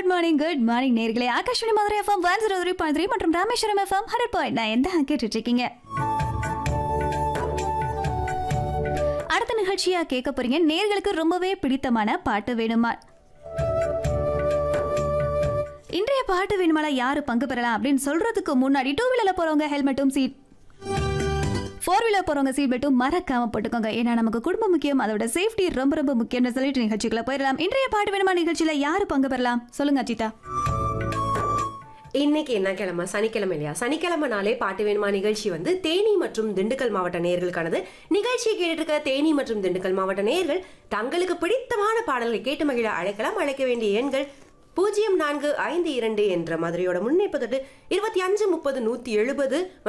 good morning good morning நேர்களே Akashvani Madurai FM one zero three point three மற்றும் Rameswaram FM hundred point நான் எந்த கேட்டுட்டு இருக்கீங்க அடுத்த நிகழ்ச்சியா கேட்க போறீங்க நேர்களுக்கு ரொம்பவே பிடித்தமான பாட்டு வேணுமா இன்றைய பாட்டு வேணுமால யாரு பங்கு பெறலாம் அப்படின்னு சொல்றதுக்கு முன்னாடி டூ வீலர்ல போறவங்க ஹெல்மெட்டும் சீட் ஃபோர் வீலர் போறவங்க சீட் பெட்டும் மறக்காம போட்டுக்கோங்க ஏன்னா நமக்கு குடும்பம் முக்கியம் அதோட சேஃப்டி ரொம்ப ரொம்ப முக்கியம்னு சொல்லிட்டு நிகழ்ச்சிக்குள்ள போயிடலாம் இன்றைய பாட்டு வேணுமா நிகழ்ச்சியில யாரு பங்கு பெறலாம் சொல்லுங்க அஜிதா இன்னைக்கு என்ன கிழமை சனிக்கிழமை இல்லையா சனிக்கிழமை நாளே பாட்டு வேணுமா நிகழ்ச்சி வந்து தேனி மற்றும் திண்டுக்கல் மாவட்ட நேயர்களுக்கானது நிகழ்ச்சியை கேட்டுட்டு இருக்க தேனி மற்றும் திண்டுக்கல் மாவட்ட நேயர்கள் தங்களுக்கு பிடித்தமான பாடல்களை கேட்டு மகிழ அழைக்கலாம் அழைக்க வேண்டிய எண்கள் பூஜ்ஜியம் நான்கு ஐந்து இரண்டு என்ற மதுரையோட முன்னிப்பதோடு இருபத்தி அஞ்சு முப்பது நூத்தி எழுபது